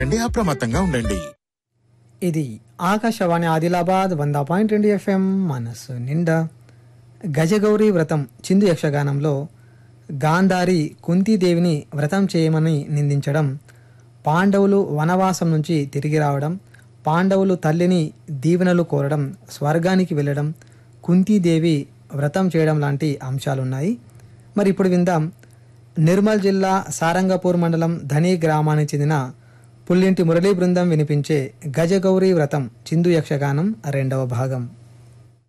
అండి అప్రమత్తంగా ఉండండి ఇది ఆకాశవాణి ఆదిలాబాద్ వంద పాయింట్ రెండు ఎఫ్ఎం మనస్సు నిండా గజగౌరి వ్రతం చిందు యక్షగానంలో గాంధారి కుంతీదేవిని వ్రతం చేయమని నిందించడం పాండవులు వనవాసం నుంచి తిరిగి రావడం పాండవులు తల్లిని దీవెనలు కోరడం స్వర్గానికి వెళ్ళడం కుంతీదేవి వ్రతం చేయడం లాంటి అంశాలున్నాయి మరి ఇప్పుడు విందాం నిర్మల్ జిల్లా సారంగపూర్ మండలం ధని గ్రామానికి చెందిన పుల్లింటి మురళీ బృందం వినిపించే గజగౌరి వ్రతం చిందు యక్షగానం రెండవ భాగం